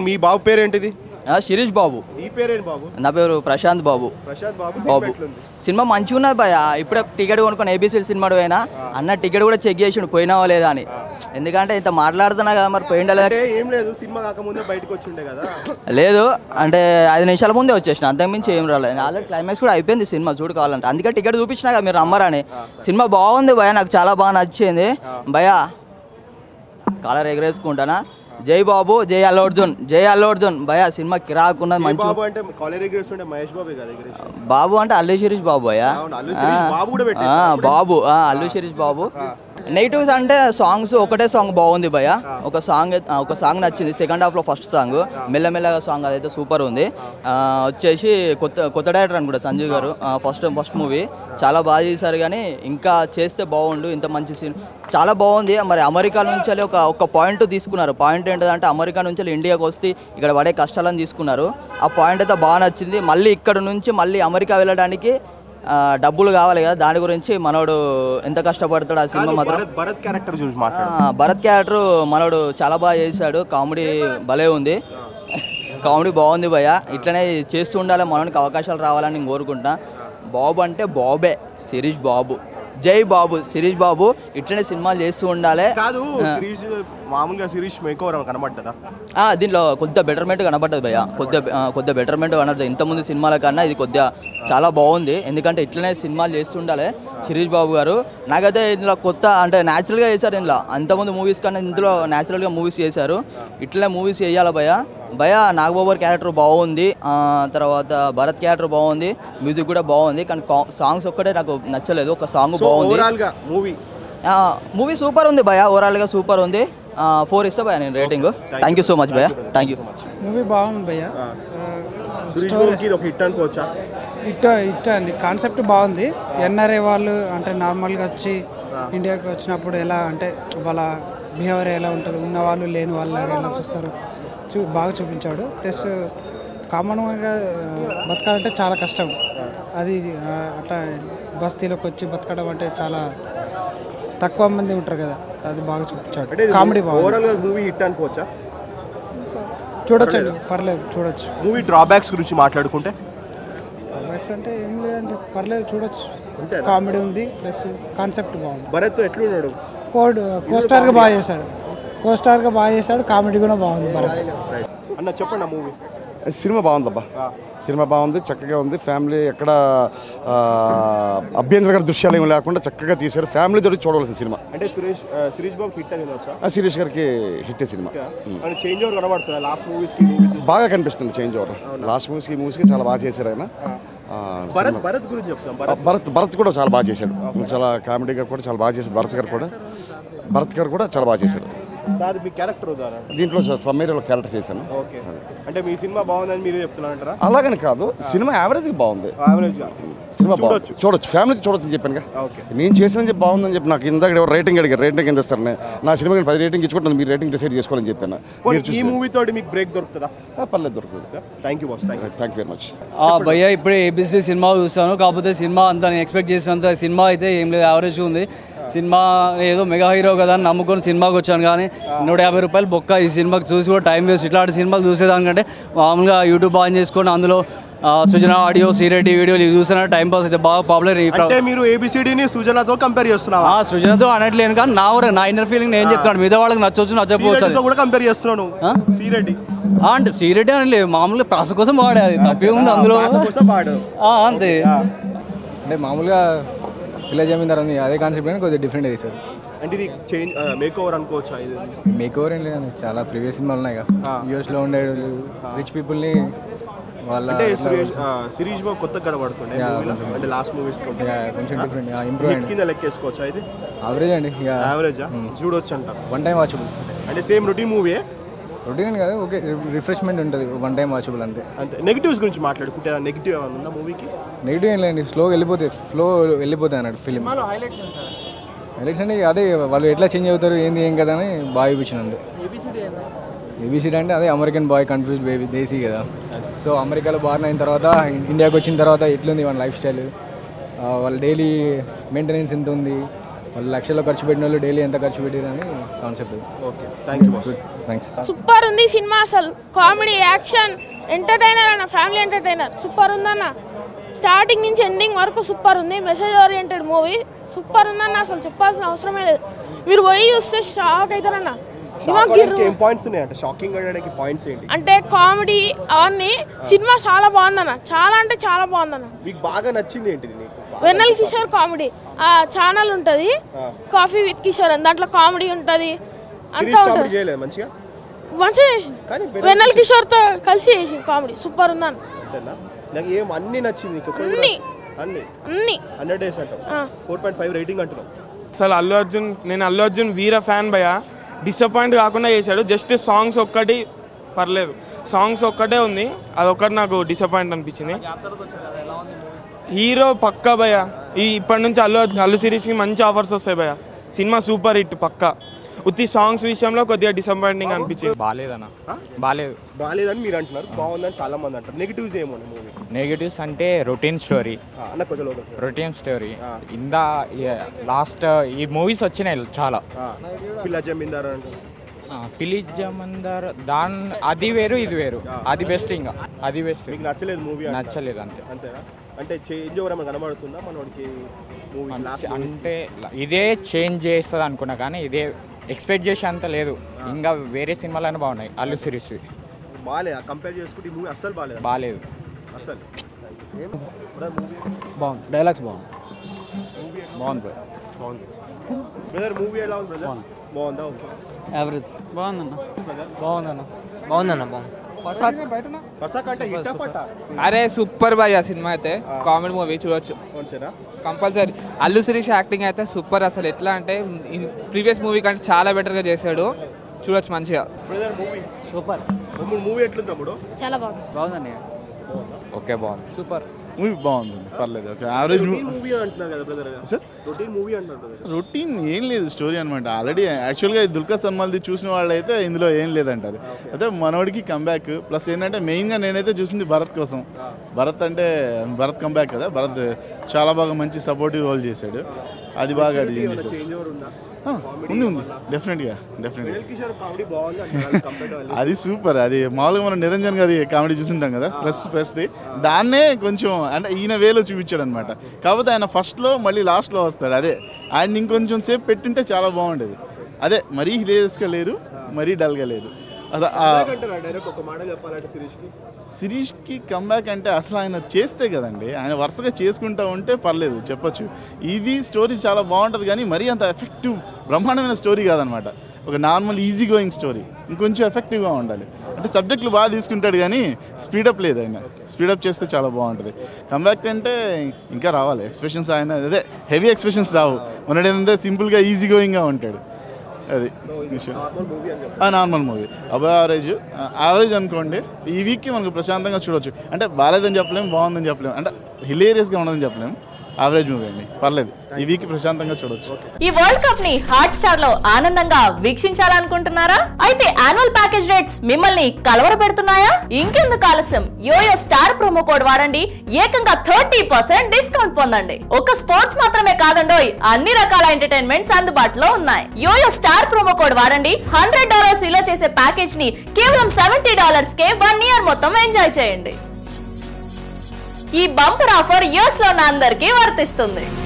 మీ బాబు పేరేంటిది ఆ, శిరీష్ బాబు ఈ పేరేంటి బాబు నా పేరు ప్రశాంత్ బాబు ప్రశాంత్ బాబు బాబు సినిమా ఎట్లుంది? సినిమా మంచిగా ఉన్నది భయ ఇప్పుడే టికెట్ కొనుక్కొని ఏబీసీ సినిమా పోయినా అన్న టికెట్ కూడా చెక్ చేసిండు పోయినావా లేదా అని ఎందుకంటే ఇంత మాట్లాడుతున్నా కదా మరి పోయిండా లేదా అంటే ఏం లేదు సినిమా కాకముందే బయటకు వచ్చిండే కదా లేదు అంటే ఐదు నిమిషాల ముందే వచ్చేసిన అంతకుమించి ఏం రాలేదు ఆల్రెడీ క్లైమాక్స్ కూడా అయిపోయింది సినిమా చూడు కావాలంటే అందుకే టికెట్ చూపించినా కదా మీరు రమ్మరని సినిమా బాగుంది భయ నాకు చాలా బాగా నచ్చింది భయ కాలర్ ఎగరేసుకుంటానా జై బాబు జై అల్లు అర్జున్ జై అల్లు అర్జున్ భయ సినిమా కిరాకున్నది ఈ మంచి బాబు అంటే కాలేజ్ ఎగ్రేస్తుంటే మహేష్ బాబే కదా ఎగ్రేసి బాబు అంటే అల్లు శిరీష్ బాబు అయ్యా అవును, అల్లు శిరీష్ బాబు కూడా పెట్టారు. ఆ, బాబు ఆ, అల్లు శిరీష్ బాబు నెగిటివ్స్ అంటే సాంగ్స్ ఒకటే సాంగ్ బాగుంది భయ ఒక సాంగ్ ఒక సాంగ్ నచ్చింది సెకండ్ హాఫ్లో ఫస్ట్ సాంగ్ మెల్లమెల్లగా సాంగ్ అదైతే సూపర్ ఉంది ఆ, వచ్చేసి కొత్త కొత్త డైరెక్టర్ అనుకుంటా సంజీవ్ గారు ఫస్ట్ ఫస్ట్ మూవీ చాలా బాగా చేశారు కానీ ఇంకా చేస్తే బాగుండు ఇంత మంచి సీన్ చాలా బాగుంది మరి అమెరికా నుంచి వెళ్ళి ఒక ఒక పాయింట్ తీసుకున్నారు పాయింట్ ఏంటంటే అమెరికా నుంచి వెళ్ళి ఇండియాకి వస్తే ఇక్కడ పడే కష్టాలను తీసుకున్నారు ఆ పాయింట్ అయితే బాగా నచ్చింది మళ్ళీ ఇక్కడ నుంచి మళ్ళీ అమెరికా వెళ్ళడానికి ఆ, డబ్బులు కావాలి కదా దాని గురించి మనోడు ఎంత కష్టపడతాడు ఆ సినిమా మాత్రం భరత్ భరత్ క్యారెక్టర్ చూసి మాట్లాడు ఆ, భరత్ క్యారెక్టర్ మనోడు చాలా బాగా చేశాడు కామెడీ భలే ఉంది కామెడీ బాగుంది భయ్య ఇట్లనే చేస్తూ ఉండాలి మనోనికి అవకాశాలు రావాలని నేను కోరుకుంటున్నా బాబు అంటే బాబే శిరీష్ బాబు జై బాబు శిరీష్ బాబు ఇట్లనే సినిమాలు చేస్తూ ఉండాలి కాదు శిరీష్ మామూలుగా శిరీష్ మేకోవర్ కనబడ్డదా ఆ, దీంట్లో కొద్దిగా బెటర్మెంట్ కనబడ్డది భయ్య కొద్దిగా ఆ, కొద్దిగా బెటర్మెంట్ కనబడుతుంది ఇంతకుముందు సినిమాల కన్నా ఇది కొద్దిగా చాలా బాగుంది ఎందుకంటే ఇట్లనే సినిమాలు చేస్తుండాలి శిరీష్ బాబు గారు నాకైతే ఇందులో కొత్త అంటే న్యాచురల్గా చేశారు ఇందులో అంతకుముందు మూవీస్ కన్నా ఇందులో న్యాచురల్గా మూవీస్ చేశారు ఇట్లనే మూవీస్ చేయాలి భయ్య భయ నాగబాబర్ క్యారెక్టర్ బాగుంది ఆ, తర్వాత భరత్ క్యారెక్టర్ బాగుంది మ్యూజిక్ కూడా బాగుంది కానీ సాంగ్స్ ఒక్కటే నాకు నచ్చలేదు ఒక సాంగ్ బాగుంది ఓవరాల్ గా మూవీ మూవీ సూపర్ ఉంది భయ ఓవరాల్గా సూపర్ ఉంది ఫోర్ ఇస్తా భయ నేను rating thank you so much భయ థ్యాంక్ యూ మూవీ బాగుంది భయ్య శిరీష్ బాబుకి ఇది ఒక హిట్ అనుకోవచ్చా ఇట్ ఇట్ అండి కాన్సెప్ట్ బాగుంది ఎన్ఆర్ఏ వాళ్ళు అంటే నార్మల్గా వచ్చి ఇండియాకి వచ్చినప్పుడు ఎలా అంటే వాళ్ళ బిహేవియర్ ఎలా ఉంటుంది ఉన్న వాళ్ళు లేని వాళ్ళు ఎలా చూస్తారు చూ బాగా చూపించాడు ప్లస్ కామన్గా బతకాలంటే చాలా కష్టం అది ఆ, అట్లా బస్తీలోకి వచ్చి బతకడం అంటే చాలా తక్కువ మంది ఉంటారు కదా అది బాగా అంటే చూపించాడు కామెడీ బాగుంది ఓవరాల్ గా మూవీ హిట్ అనుకోవచ్చా చూడొచ్చండి పర్లేదు చూడొచ్చు మూవీ డ్రాబ్యాక్స్ గురించి మాట్లాడుకుంటే డ్రాబ్యాక్స్ అంటే ఏం లేదండి పర్లేదు చూడొచ్చు అంతేనా? కామెడీ ఉంది ప్లస్ కాన్సెప్ట్ బాగుంది భరత్ ఎట్లున్నాడు కోడ్ కోస్టార్గా బాగా చేశాడు కోస్టార్గా బాగా చేశాడు కామెడీ కూడా బాగుంది భరత్ అన్న చెప్పండి ఆ మూవీ సినిమా బాగుందబ్బా సినిమా బాగుంది చక్కగా ఉంది ఫ్యామిలీ ఎక్కడ ఆ, అభ్యంతరకర దృశ్యాలు ఏమి లేకుండా చక్కగా తీశారు ఫ్యామిలీ తోటి చూడవలసిన సినిమా అంటే సురేష్ ఆ, శిరీష్ బాబు హిట్ అని వచ్చా ఆ శిరీష్ గారికి హిట్ సినిమా చేంజ్ ఓవర్ కనబడుతుంది లాస్ట్ మూవీస్ కి మూవీ బాగా కనిపిస్తుంది చేంజ్ ఓవర్ లాస్ట్ మూవీస్కి ఈ మూవీస్కి చాలా బాగా చేశారు ఆయన ఆ, భరత్ సినిమా. భరత్ గురించి చెప్తాం ఆ, భరత్ భరత్ భరత్ కూడా చాలా బాగా చేశాడు చాలా కామెడీగా కూడా చాలా బాగా చేశాడు భరత్ గారు కూడా భరత్ గారు కూడా చాలా బాగా చేశాడు సార్ మీ క్యారెక్టర్ ఉదాహరణ దీంట్లో సమ్మేరియాలో క్యారెక్టర్ చేశాను ఓకే అంటే మీ సినిమా బాగుందని మీరు చెప్తున్నారంటారా అలాగని కాదు సినిమా యావరేజ్ బాగుంది యావరేజ్ గా సినిమా చూడొచ్చు. బాగుంది చూడొచ్చు ఫ్యామిలీ చూడొచ్చు అని చెప్పాను ఓకే నేను చేసిన చెప్పి బాగుందని చెప్పి నాకు ఇందాక ఎవరు రేటింగ్ అడిగారు రేటింగ్ ఎంత ఇస్తారు నేను నా సినిమాకి నేను పది రేటింగ్ ఇచ్చుకుంటాను మీరు రేటింగ్ డిసైడ్ చేసుకోవాలని చెప్పాను పోనీ మీరు ఈ చూస్తే- మూవీ తోటి మీకు బ్రేక్ దొరుకుతుందా ఆ, పర్లేదు దొరుకుతుంది thank you boss thank you thank you very much ఆ భయ్య ఇప్పుడే ఏబిసి సినిమా చూసాను కాకపోతే సినిమా అంత నేను ఎక్స్పెక్ట్ చేసినంత సినిమా అయితే ఏం లేదు యావరేజ్ ఉంది సినిమా ఏదో మెగా హీరో కదా అని నమ్ముకొని సినిమాకి వచ్చాను కానీ నూట యాభై రూపాయలు బొక్క ఈ సినిమాకి చూసి కూడా టైం వేస్ట్ ఇట్లాంటి సినిమాలు చూసేదానికంటే మామూలుగా యూట్యూబ్ ఆన్ చేసుకొని అందులో ఆ, సృజన ఆడియో సీరెడ్డి వీడియోలు ఇవి చూసినా టైం పాస్ అయితే బాగా పాపులర్ ఈ ప్ర- అంటే మీరు ఏబిసిడిని సుజనాతో కంపేర్ చేస్తున్నావా ఆ సృజనతో అనట్లేను కానీ నా ఊరే నా ఇన్నర్ ఫీలింగ్ నేను చెప్తాను మిగతా వాళ్ళకి నచ్చవచ్చు నచ్చకపోవచ్చు అది. సీరెడ్డితో కూడా కంపేర్ చేస్తున్నాను ఆ? సీరెడ్డి ఆ, అంటే సీరెడ్డి అని లేదు మామూలుగా ప్రాస కోసం వాడే అది తప్పే ఉంది అందులో భాష కోసం పాడు ఆ, అంతే అంటే మామూలుగా విలేజ్ జమీందార్ ఉంది అదే కాన్సెప్ట్ కానీ కొద్దిగా డిఫరెంట్ అది సార్ అంటే ఇది చేంజ్ మేక్ ఓవర్ అనుకోవచ్చా ఇది మేక్ ఓవర్ ఏం లేదండి చాలా ప్రీవియస్ సినిమాలు ఉన్నాయి యూఎస్లో ఉండే రిచ్ పీపుల్ని వాళ్ళ అంటే ఇట్లా సురేష్ ఆ, శిరీష్ బాబు కొత్తగా కనబడుతుండే movie లో. అంటే లాస్ట్ మూవీస్ ఇక కొంచెం డిఫరెంట్ ఇంప్రూవ్ హిట్ అయ్యింది కింద లెక్కేసుకోవచ్చా ఇది యావరేజ్ అండి ఇక యావరేజ్ చూడొచ్చు అంట వన్ టైం వాచబుల్ అంటే సేమ్ రొటీన్ మూవీ రొటీన్ అని కాదు ఓకే రిఫ్రెష్మెంట్ ఉంటుంది వన్ టైం వాచబుల్ అంతే అంతే నెగిటివ్స్ గురించి మాట్లాడుకుంటే నెగిటివ్ ఏమైనా ఉందా మూవీకి నెగిటివ్ ఏం లేదండి స్లో వెళ్ళిపోతే ఫ్లో వెళ్ళిపోతాయి అన్నట్టు ఫిలిం హైలైట్స్ అంటే అదే వాళ్ళు ఎట్లా చేంజ్ అవుతారు ఏంది ఏం కదా అని బాగా చూపించింది అంతే ఏబిసిడి అంటే అదే American boy confuse baby desi కదా సో అమెరికాలో బార్న్ అయిన తర్వాత ఇండియాకి వచ్చిన తర్వాత ఎట్లుంది వాళ్ళ లైఫ్ స్టైల్ వాళ్ళ డైలీ మెయింటెనెన్స్ ఎంత ఉంది వాళ్ళు లక్షల్లో ఖర్చు పెట్టిన వాళ్ళు డైలీ ఎంత ఖర్చు పెట్టారని concept okay thank you boss thanks super ఉంది సినిమా అసలు కామెడీ యాక్షన్ ఎంటర్టైనర్ అన్న ఫ్యామిలీ ఎంటర్టైనర్ సూపర్ ఉందన్న స్టార్టింగ్ నుంచి ఎండింగ్ వరకు సూపర్ ఉంది మెసేజ్ ఓరియంటెడ్ మూవీ సూపర్ ఉందన్న అసలు చెప్పాల్సిన అవసరమే లేదు మీరు పోయి చూస్తే షాక్ అవుతారన్న సినిమా గిర్రు ఏం పాయింట్స్ ఉన్నాయి అంటే షాకింగ్ అయ్యడానికి పాయింట్స్ ఏంటి అంటే కామెడీ అవన్నీ సినిమా చాలా బాగుందన్న చాలా అంటే చాలా బాగుందన్న మీకు బాగా నచ్చింది ఏంటిది నీకు వెన్నెల కిషోర్ కామెడీ ఆ ఛానల్ ఉంటుంది కాఫీ విత్ కిషోర్ అని దాంట్లో కామెడీ ఉంటుంది అంతా సిరీస్ కామెడీ ఉంటుంది చేయలేదు మంచిగా మంచిగా చేసింది కానీ వెన్నెల కిషోర్తో కలిసి చేసింది కామెడీ సూపర్ ఉందన్న అంతేనా నాకు ఏం అన్ని నచ్చింది నీకు ఒకటి కూడా- అన్ని. అన్ని అన్ని హండ్రెడ్ డేస్ అంటావు ఆ. ఫోర్ పాయింట్ ఫైవ్ రేటింగ్ అంటున్నావు అసలు అల్లు అర్జున్ నేను అల్లు అర్జున్ వీర ఫ్యాన్ భయ డిసప్పాయింట్ కాకుండా చేశాడు జస్ట్ సాంగ్స్ ఒక్కటి పర్లేదు సాంగ్స్ ఒక్కటే ఉంది అదొక్కటి నాకు డిసప్పాయింట్ అనిపించింది హీరో పక్కా భయ ఈ ఇప్పటి నుంచి అల్లు అర్జున్- అల్లు సిరీస్కి మంచి ఆఫర్స్ వస్తాయి భయ సినిమా సూపర్ హిట్ పక్కా ఉత్తి సాంగ్స్ విషయంలో కొద్దిగా డిసప్పాయింటింగ్ అనిపించింది బాగాలేదన్న బాగాలేదు బాగాలేదని మీరు అంటున్నారు బాగుందని చాలా మంది అంటారు నెగిటివ్స్ ఏమో మూవీ నెగటివ్స్ అంటే రొటీన్ స్టోరీ అన్న కొంచెం లోపలికి రా. రొటీన్ స్టోరీ ఇందా లాస్ట్ ఈ మూవీస్ వచ్చినాయి చాలా ఆ, పిల్ల జమీందార్ అంటారు పిలిజమందర్ దాన్ అది వేరు ఇది వేరు అది బెస్ట్ ఇంకా అది బెస్ట్ మీకు నచ్చలేదు మూవీ నచ్చలేదు అంతే అంతేనా అంటే చేంజ్ ఓవర్ ఏమైనా కనబడుతుందా మనోడికి మూవీ అంటే ఇదే చేంజ్ చేస్తుంది అనుకున్నా కానీ ఇదే ఎక్స్పెక్ట్ చేసే అంత లేదు ఇంకా వేరే సినిమాలైనా బాగున్నాయి అల్లు సిరీస్ బాగాలేదు కంపేర్ చేసుకుంటే ఈ మూవీ అస్సలు బాగాలేదు బాగాలేదు అస్సలు ఏం మూవీ బాగుంది డైలాగ్స్ బాగుంది బాగుంది బాగుంది బ్రదర్ మూవీ ఎలా ఉంది బ్రదర్ బాగుందా ఓకే యావరేజ్ బాగుందన్న బాగుందన్న బాగుందన్న బాగుంది పసాక్ అంటే హిట్ పట్ట అరే సూపర్ బాయ్ ఆ సినిమా అయితే కామెడీ మూవీ చూడొచ్చు కొంచెరా కంపల్సరీ అల్లు శిరీష్ యాక్టింగ్ అయితే సూపర్ అసలు ఎట్లా అంటే ప్రీవియస్ మూవీ కంటే చాలా బెటర్గా చేశాడు చూడొచ్చు మంచిగా brother movie super Thammudu movie ఎట్లుంది తమ్ముడు చాలా బాగుంది బాగుందండి ఓకే బాగుంది సూపర్ మూవీ బాగుంది పర్లేదు ఓకే యావరేజ్ రొటీన్ మూవీ అంటున్నారు కదా బ్రదర్ సార్ రొటీన్ మూవీ అంటున్నారు బ్రదర్ రొటీన్ ఏం లేదు స్టోరీ అనమాట ఆల్రెడీ యాక్చువల్గా ఈ దుల్కర్ సల్మాల్ది చూసిన వాళ్ళైతే ఇందులో ఏం లేదంటారు అయితే మనోడికి కంబ్యాక్ ప్లస్ ఏంటంటే మెయిన్గా నేనైతే చూసింది భరత్ కోసం భరత్ అంటే భరత్ కంబ్యాక్ కదా భరత్ చాలా బాగా మంచి సపోర్టివ్ రోల్ చేశాడు అది బాగా డిజైన్ చేశాడు చేంజ్ ఓవర్ ఉందా ఆ, ఉంది ఉంది డెఫినెట్గా డెఫినెట్గా వెల్ కిషోర్ కామెడీ బాగుంది అంటున్నారు కంపేర్ టు అది సూపర్ అది మామూలుగా మనం నిరంజన్ గారి కామెడీ చూసింటాం కదా ప్రెస్ ప్రెస్ది దాన్నే కొంచెం అంటే ఈయన వేలో చూపించాడు అనమాట కాకపోతే ఆయన ఫస్ట్లో మళ్ళీ లాస్ట్లో వస్తాడు అదే ఆయన ఇంకొంచెం సేపు పెట్టుంటే చాలా బాగుండేది అదే మరీ హిలేరియస్గా లేరు మరీ డల్గా లేదు అదే ఆ అంటారా డైరెక్ట్ ఒక మాట చెప్పాలంటే శిరీష్కి సిరీష్కి కంబ్యాక్ అంటే అసలు ఆయన చేస్తే కదండి ఆయన వరుసగా చేసుకుంటా ఉంటే పర్లేదు చెప్పొచ్చు ఇది స్టోరీ చాలా బాగుంటుంది కానీ మరీ అంత ఎఫెక్టివ్ బ్రహ్మాండమైన స్టోరీ కాదనమాట ఒక నార్మల్ ఈజీ గోయింగ్ స్టోరీ ఇంకొంచెం ఎఫెక్టివ్గా ఉండాలి అంటే సబ్జెక్టులు బాగా తీసుకుంటాడు కానీ స్పీడప్ లేదు ఆయన స్పీడప్ చేస్తే చాలా బాగుంటుంది కంబ్యాక్ అంటే ఇంకా రావాలి ఎక్స్ప్రెషన్స్ ఆయన అదే హెవీ ఎక్స్ప్రెషన్స్ రావు మనడు ఏంటంటే సింపుల్గా ఈజీ గోయింగ్గా ఉంటాడు అది విషయం నార్మల్ మూవీ అని చెప్పారు normal movie above average average అనుకోండి ఈ వీక్కి మనకు ప్రశాంతంగా చూడొచ్చు అంటే బాగాలేదని చెప్పలేము బాగుందని చెప్పలేము అంటే హిలేరియస్గా ఉండదని చెప్పలేము యావరేజ్ మూవీ అండి పర్లేదు ఈ వీక్ ప్రశాంతంగా చూడొచ్చు ఈ వరల్డ్ కప్ ని హాట్ స్టార్ లో ఆనందంగా వీక్షించాలనుకుంటున్నారా అయితే యాన్యువల్ ప్యాకేజ్ రేట్స్ మిమ్మల్ని కలవరపెడుతున్నాయా ఇంకెందుకు ఆలస్యం యోయో స్టార్ ప్రోమో కోడ్ వాడండి ఏకంగా థర్టీ పర్సెంట్ డిస్కౌంట్ పొందండి ఒక స్పోర్ట్స్ మాత్రమే కాదండోయ్ అన్ని రకాల ఎంటర్టైన్మెంట్స్ అందుబాటులో ఉన్నాయి యోయో స్టార్ ప్రోమో కోడ్ వాడండి హండ్రెడ్ డాలర్స్ విలువ చేసే ప్యాకేజ్ ని కేవలం సెవెంటీ డాలర్స్ కే వన్ ఇయర్ మొత్తం ఎంజాయ్ చేయండి ఈ బంపర్ ఆఫర్ యూఎస్ లో ఉన్న అందరికీ వర్తిస్తుంది